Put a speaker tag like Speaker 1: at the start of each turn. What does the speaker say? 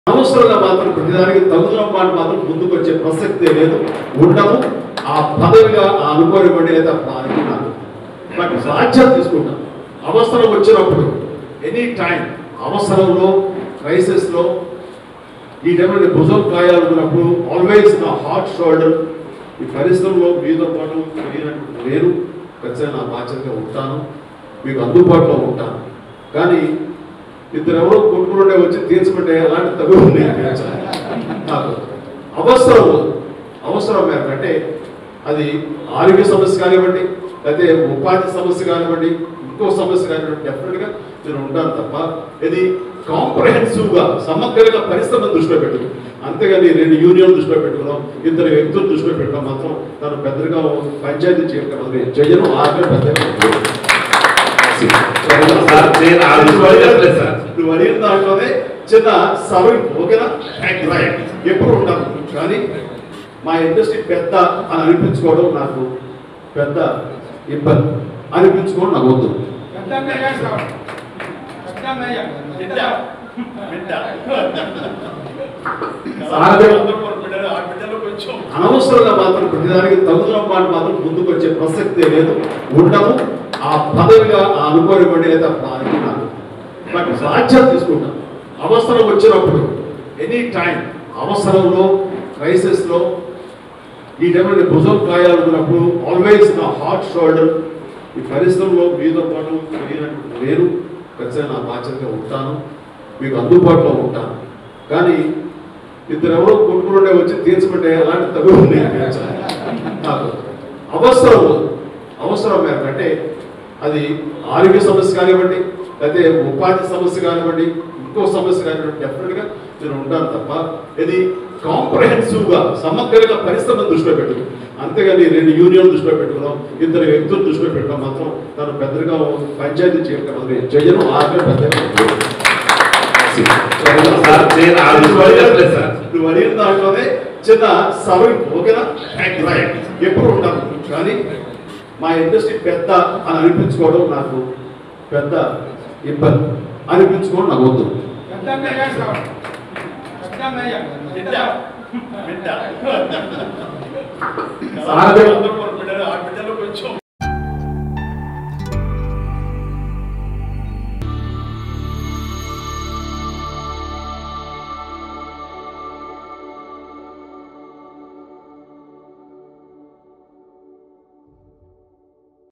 Speaker 1: అనవసరంగా మాత్రం ప్రతిదానికి తగుదల మాట మాత్రం ముందుకు వచ్చే ప్రసక్తే లేదు ఉండము ఆ పదవిగా ఆ అనుకోనివ్వండి లేదా అనుకున్నాను బట్ బాధ్యత తీసుకుంటాం అవసరం వచ్చినప్పుడు ఎనీ టైం అవసరంలో క్రైసిస్లో ఈ టైంలో నేను భుజం కాయాలనుకున్నప్పుడు ఆల్వేస్ నా హార్ట్ షోల్డర్ ఈ పరిశ్రమలో మీతో పాటు తెలియనట్టు నేను ఖచ్చితంగా నా బాధ్యతగా ఉంటాను మీకు అందుబాటులో ఉంటాను కానీ ఇద్దరు ఎవరో కొట్టుకుంటే వచ్చి తీర్చుకుంటే అలాంటి తగులు నేను తీర్చాలి నాకు అవసరం అవసరం మేరకు అంటే అది ఆరోగ్య సమస్య కానివ్వండి లేకపోతే ఉపాధి సమస్య కానివ్వండి ఇంకో సమస్య కానివ్వండి డెఫినెట్గా నేను ఉంటాను తప్ప ఇది కాంప్రహెన్సివ్గా సమగ్రంగా పరిశ్రమను దృష్టిలో పెట్టుకుని అంతేగాని రెండు యూనియన్ దృష్టిలో పెట్టుకున్నాం ఇద్దరు వ్యక్తులు దృష్టిలో పెట్టుకోవడం మాత్రం తను పెద్దగా పంచాయతీ చేయడం చేయను ఆగ్రహం పెద్దగా
Speaker 2: సార్, నేను ఆ విషయాలు చెప్పలేదు సార్.
Speaker 1: నువ్వు అడిగిన దాంట్లోనే చిన్న సవరింపు ఓకేనా రైట్. ఎప్పుడు ఉంటాను కానీ మా ఇండస్ట్రీ పెద్ద అని అనిపించుకోవడం నాకు పెద్ద ఇబ్బంది అనిపించుకోవడం నాకు వద్దు అనవసరంగా మాత్రం ప్రతిదానికి తగుదల మాట మాత్రం ముందుకు వచ్చే ప్రసక్తే లేదు ఉండము ఆ పదవిగా ఆ అనుకోనివ్వండి లేదా అనుకున్నాను బట్ బాధ్యత తీసుకుంటాం అవసరం వచ్చినప్పుడు ఎనీ టైం అవసరంలో క్రైసిస్లో ఈ టైంలో నేను భుజం కాయాలనుకున్నప్పుడు ఆల్వేస్ నా హార్ట్ షోల్డర్ ఈ పరిశ్రమలో మీతో పాటు తెలియనట్టు నేను ఖచ్చితంగా నా బాధ్యతగా ఉంటాను మీకు అందుబాటులో ఉంటాను కానీ ఇద్దరు ఎవరో కొట్టుకుంటే వచ్చి తీర్చుకుంటే అలాంటి తగులు నేను తీర్చాలి నాకు అవసరం అవసరం మేరకు అంటే అది ఆరోగ్య సమస్య కానివ్వండి లేకపోతే ఉపాధి సమస్య కానివ్వండి ఇంకో సమస్య కానివ్వండి డెఫినెట్గా నేను ఉంటాను తప్ప ఇది కాంప్రహెన్సివ్గా సమగ్రంగా పరిశ్రమను దృష్టిలో పెట్టుకుని అంతేగాని రెండు యూనియన్ దృష్టిలో పెట్టుకున్నాం ఇద్దరు వ్యక్తులు దృష్టిలో పెట్టుకోవడం మాత్రం తను పెద్దగా పంచాయతీ చేయడం చేయను ఆగ్రహం పెద్దగా
Speaker 2: సార్, నేను ఆ విషయాలు చెప్పలేదు సార్.
Speaker 1: నువ్వు అడిగిన దాంట్లోనే చిన్న సవరింపు ఓకేనా రైట్. ఎప్పుడు ఉంటాను కానీ మా ఇండస్ట్రీ పెద్ద అని అనిపించుకోవడం నాకు పెద్ద ఇబ్బంది అనిపించుకోవడం నాకు వద్దు
Speaker 2: సార్,